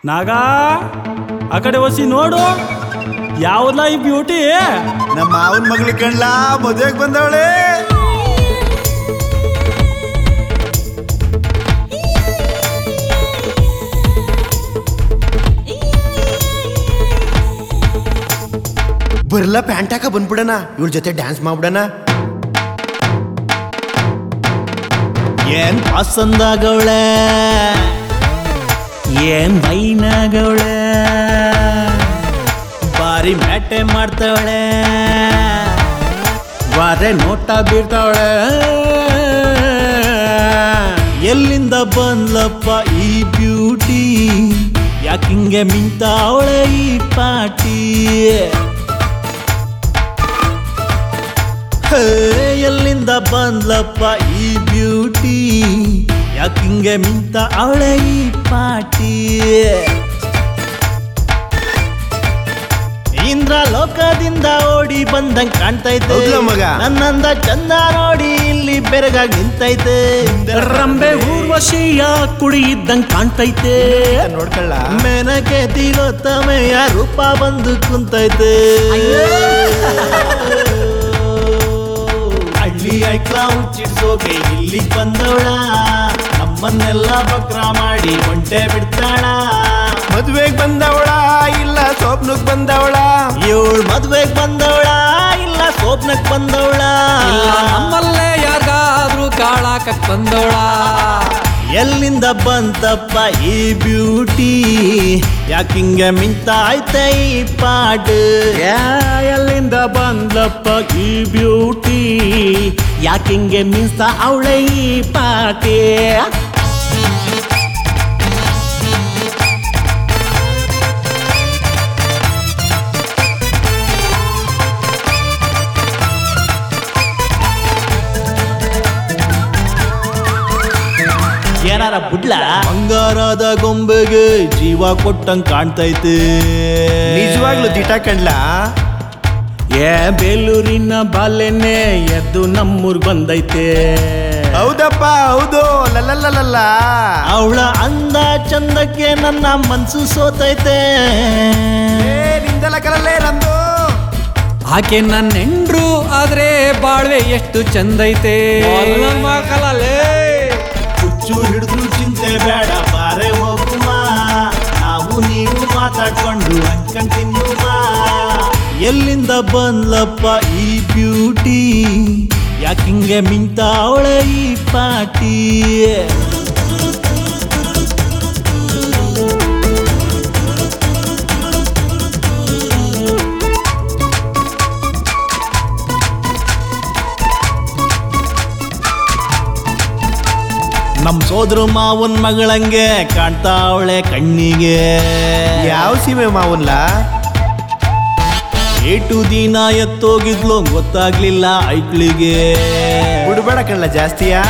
ನಾಗ ಆ ಕಡೆ ಒಸಿ ನೋಡು ಯಾವ್ದಲ್ಲ ಈ ಬ್ಯೂಟಿ ನಮ್ಮ ಮಾವನ್ ಮಗಳು ಕಣ್ಲ ಮದುವೆಗೆ ಬಂದವಳೆ ಬರ್ಲ ಪ್ಯಾಂಟ್ ಹಾಕ ಬಂದ್ಬಿಡಣ ಇವ್ರ ಜೊತೆ ಡ್ಯಾನ್ಸ್ ಮಾಡ್ಬಿಡಣ ಏನ್ ಪಸಂದಾಗವಳೆ ಏನ್ ಬೈನಾಗವಳೆ ಬಾರಿ ಮ್ಯಾಟೆ ಮಾಡ್ತಾವಳೆ ಬಾರೆ ನೋಟ ಬೀರ್ತಾವಳೆ ಎಲ್ಲಿಂದ ಬಂದ್ಲಪ್ಪ ಈ ಬ್ಯೂಟಿ ಯಾಕಿಂಗೆ ಮಿಂತಾವಳೆ ಈ ಪಾಟಿ ಹೇ, ಎಲ್ಲಿಂದ ಬಂದ್ಲಪ್ಪ ಈ ಬ್ಯೂಟಿ ಯಾಕಿಂಗೆ ಮಿಂತ ಅವಳೆ ಈ ಪಾಟಿ ಇಂದ್ರ ಲೋಕದಿಂದ ಓಡಿ ಬಂದಂಗ್ ಕಾಣ್ತೈತೆ ಹೌದ್ಲ ಮಗ? ನನ್ನಂದ ಚಂದ ನೋಡಿ ಇಲ್ಲಿ ಬೆರಗಾಗಿ ನಿಂತೈತೆ ರಂಬೆ ಊರ್ವಶಿಯ ಕುಡಿ ಇದ್ದಂಗ್ ಕಾಣ್ತೈತೆ ನೋಡ್ಕೊಳ್ಳ ಮೇನಕೆ ತಿಲೋತ್ತಮೆಯ ರೂಪ ಬಂದು ಕುಂತೈತೆ ಹಳ್ಳಿ ಐಕ್ಲ ಹುಚ್ಚಿಡ್ಸೋಕೆ ಇಲ್ಲಿ ಬಂದವಳ ನಮ್ಮನ್ನೆಲ್ಲ ಬಕ್ರ ಮಾಡಿ ಒಂಟೆ ಬಿಡ್ತಾಳ ಮದುವೆಗೆ ಬಂದವಳ ಇಲ್ಲ ಸೋಪ್ನಕ್ ಬಂದವಳ ಇವಳು ಮದ್ವೆಗ್ ಬಂದವಳ ಇಲ್ಲ ಸೋಪ್ನಕ್ ಬಂದವಳ ಇಲ್ಲ ನಮ್ಮಲ್ಲೇ ಯಾರಿಗಾದ್ರೂ ಕಾಳಾಕಕ್ ಬಂದವಳ ಎಲ್ಲಿಂದ ಬಂತಪ್ಪ ಈ ಬ್ಯೂಟಿ ಯಾಕಿಂಗ ಮಿಂತ ಐತೆ ಈ ಪಾಟ್ ಎಲ್ಲಿಂದ ಬಂದಪ್ಪ ಈ ಬ್ಯೂಟಿ ಯಾಕಿಂಗೆ ಮಿಂತ ಅವಳೆ ಈ ಪಾಟಿ ಏನಾರ ಬುಡ್ಲ ಬಂಗಾರದ ಗೊಂಬೆಗೆ ಜೀವ ಕೊಟ್ಟಂಗ್ ಕಾಣ್ತೈತೆ ನಿಜವಾಗ್ಲೂ ದಿಟ ಕಣ್ಲ ಏ ಬೇಲೂರಿನ ಬಾಲೆನೆ ಎದ್ದು ನಮ್ಮೂರ್ ಬಂದೈತೆ ಹೌದಪ್ಪ ಹೌದು ಲಲ್ಲಲ್ಲ ಅವಳ ಅಂದ ಚಂದಕ್ಕೆ ನನ್ನ ಮನ್ಸು ಸೋತೈತೆ ನಿಂದೆಲ್ಲ ಕಲಲ್ಲೇ ನಮ್ದು ಆಕೆ ನನ್ನ ಹೆಂಡ್ರು ಆದ್ರೆ ಬಾಳ್ವೆ ಎಷ್ಟು ಚಂದೈತೆ ಹುಚ್ಚು ಹಿಡಿದ್ರು ಚಿಂತೆ ಬೇಡ ಬಾರೆ ಹೋಗುವ ನಾವು ನೀವು ಮಾತಾಡ್ಕೊಂಡು ಹಂಚ್ಕೊಂಡ್ ತಿನ್ನುವ ಎಲ್ಲಿಂದ ಬಂದ್ಲಪ್ಪ ಈ ಬ್ಯೂಟಿ ಯಾಕಿಂಗೆ ಮಿಂತ ಅವಳೆ ಈ ಪಾಟಿ ನಮ್ ಸೋದ್ರು ಮಾವನ್ ಮಗಳಂಗೆ ಕಾಣ್ತಾವಳೆ ಕಣ್ಣಿಗೆ ಯಾವ ಸೀಮೆ ಮಾವನ್ಲ ಏಟು ದಿನ ಎತ್ತೋಗಿದ್ಲು ಗೊತ್ತಾಗ್ಲಿಲ್ಲ ಐಕ್ಳಿಗೆ ಬಿಡ್ಬೇಡ ಕಣ್ಲ ಜಾಸ್ತಿಯಾ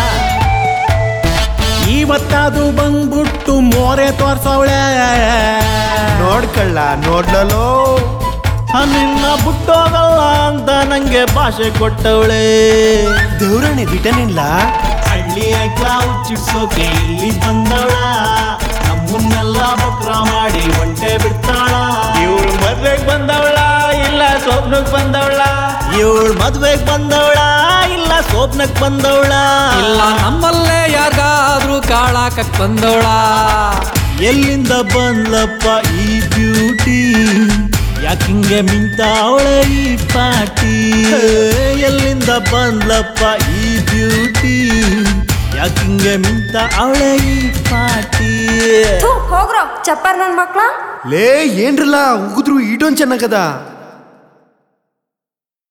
ಇವತ್ತದು ಬಂದ್ಬಿಟ್ಟು ಮೋರೆ ತೋರ್ಸವಳೆ ನೋಡ್ಕಳ್ಳ ನೋಡ್ಲೋ ನಿನ್ನ ಬಿಟ್ಟೋಗಲ್ಲ ಅಂತ ನಂಗೆ ಭಾಷೆ ಕೊಟ್ಟವಳೆ ದೇವ್ರಾಣೆ ದಿಟನಿಲ್ಲ ಹಳ್ಳಿ ಐಕ್ಲ ಹುಚ್ಚಿಡ್ಸೋಕೆ ಇಲ್ಲಿ ಬಂದವಳ ನಮ್ಮನ್ನೆಲ್ಲ ಬಕ್ರ ಮಾಡಿ ಒಂಟೆ ಬಿಡ್ತಾಳ ಇವ್ರು ಮದ್ವೆಗ್ ಬಂದವಳ ಇಲ್ಲ ಸೋಪ್ನಕ್ ಬಂದವಳ ಇವಳು ಮದ್ವೆಗ್ ಬಂದವಳ ಇಲ್ಲ ಸೋಪ್ನಕ್ ಬಂದವಳ ಇಲ್ಲ ನಮ್ಮಲ್ಲೇ ಯಾರಿಗಾದ್ರೂ ಕಾಳಾಕಕ್ ಬಂದವಳ ಎಲ್ಲಿಂದ ಬಂದ್ಲಪ್ಪ ಈ ಬ್ಯೂಟಿ ಯಾಕಿಂಗೆ ಮಿಂತ ಅವಳೆ ಈ ಪಾಟಿ ಎಲ್ಲಿಂದ ಬಂದ್ಲಪ್ಪ ಈ ಬ್ಯೂಟಿ ಯಾಕಿಂಗೆ ಮಿಂತ ಅವಳೆ ಈ ಪಾಟಿ ಥು, ಹೋಗ್ರೋ ಚಪ್ಪರ್ ನನ್ ಮಕ್ಳ ಲೇ ಏನ್ರಲ್ಲ ಉಗಿದ್ರು ಈಟೊಂದ್ ಚೆನ್ನಾಗದ